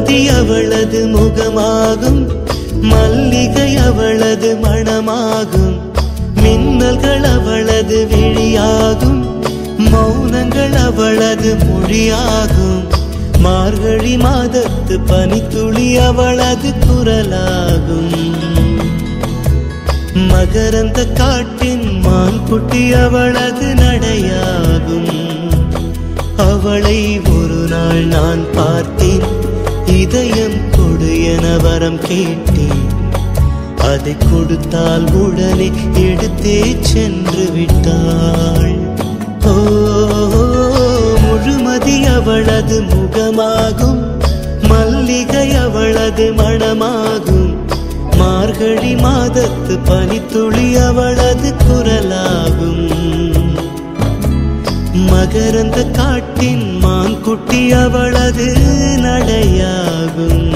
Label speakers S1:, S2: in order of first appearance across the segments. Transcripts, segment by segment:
S1: முழுமதி அவளது முகமாகும் மல்லிகை அவளது மணமாகும் மின்னல்கள் அவளது விழியாகும் மௌனங்கள் அவளது மொழியாகும் மார்கழி மாதத்து பனித்துளி அவளது குரலாகும் மகரந்த காட்டின் மான் குட்டி அவளது நடையாகும் அவளை ஒரு நாள் நான் பார்த்தேன் இதயம் கொடு என வரம் கேட்டேன் அதை கொடுத்தால் உடனே எடுத்தே சென்று விட்டாள் ஓ முழுமதி அவளது முகமாகும் மல்லிகை அவளது மணமாகும் மார்கழி மாதத்து பனித்துளி அவளது குரலாகும் மகரந்த காட்டின் மான் குட்டி அவளது நடையாகும்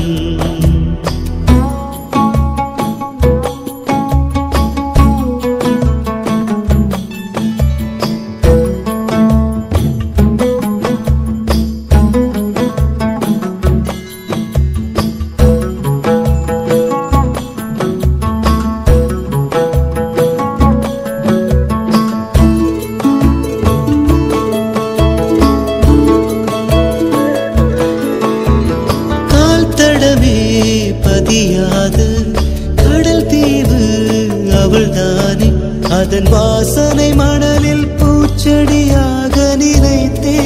S1: கால் தடமே பதியாத கடல் தீவு அவள்தானே அதன் வாசனை மணலில் பூச்செடியாக நினைத்தே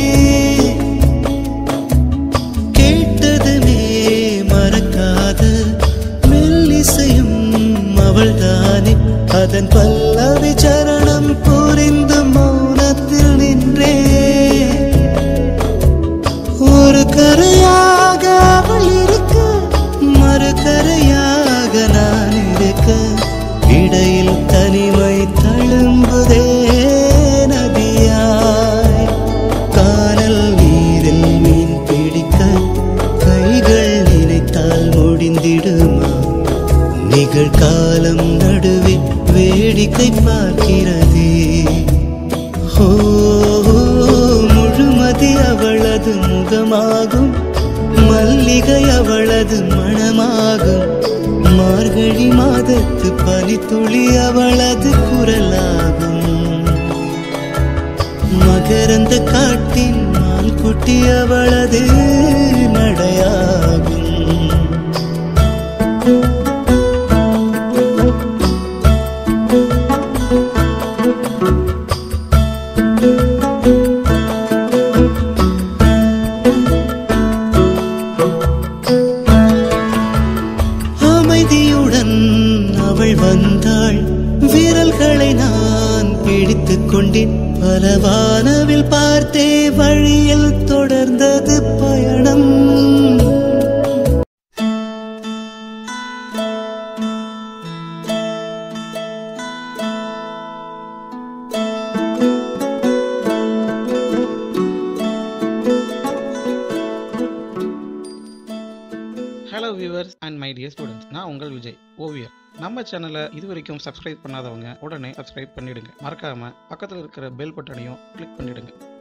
S1: கேட்டதுமே மறக்காத மெல்லிசையும் அவள்தானே அதன் பல்லவி சரணம் புரிந்து மௌனத்தில் நின்றே ஒரு கரையாக அவள் இருக்க மறு கரையாக நான் இருக்க இடையில் தனிமை தழும்புதே நதியாய் கானல் நீரில் மீன் பிடிக்க கைகள் நினைத்தால் முடிந்திடுமா நிகழ்காலம் நடுவே வேடிக்கை பார்க்கிறதே ஓ முழுமதி அவளது முகமாகும் மல்லிகை அவளது மணமாகும் மார்கழி மாதத்து பனித்துளி அவளது குரலாகும் மகரந்த காட்டின் மான் குட்டி அவளது நடையாகும் அமைதியுடன் அவள் வந்தாள் விரல்களை நான் பிடித்துக் கொண்டேன் பல வானவில் பார்த்தே வழியில் தொடர்ந்தது பயணம்
S2: hello viewers and my dear students நான் உங்கள் விஜய் ஓவியர் நம்ம சேனலை இது வரைக்கும் சப்ஸ்கிரைப் பண்ணாதவங்க உடனே சப்ஸ்கிரைப் பண்ணிடுங்க மறக்காம பக்கத்தில் இருக்கிற பெல் பட்டனையும் கிளிக் பண்ணிடுங்க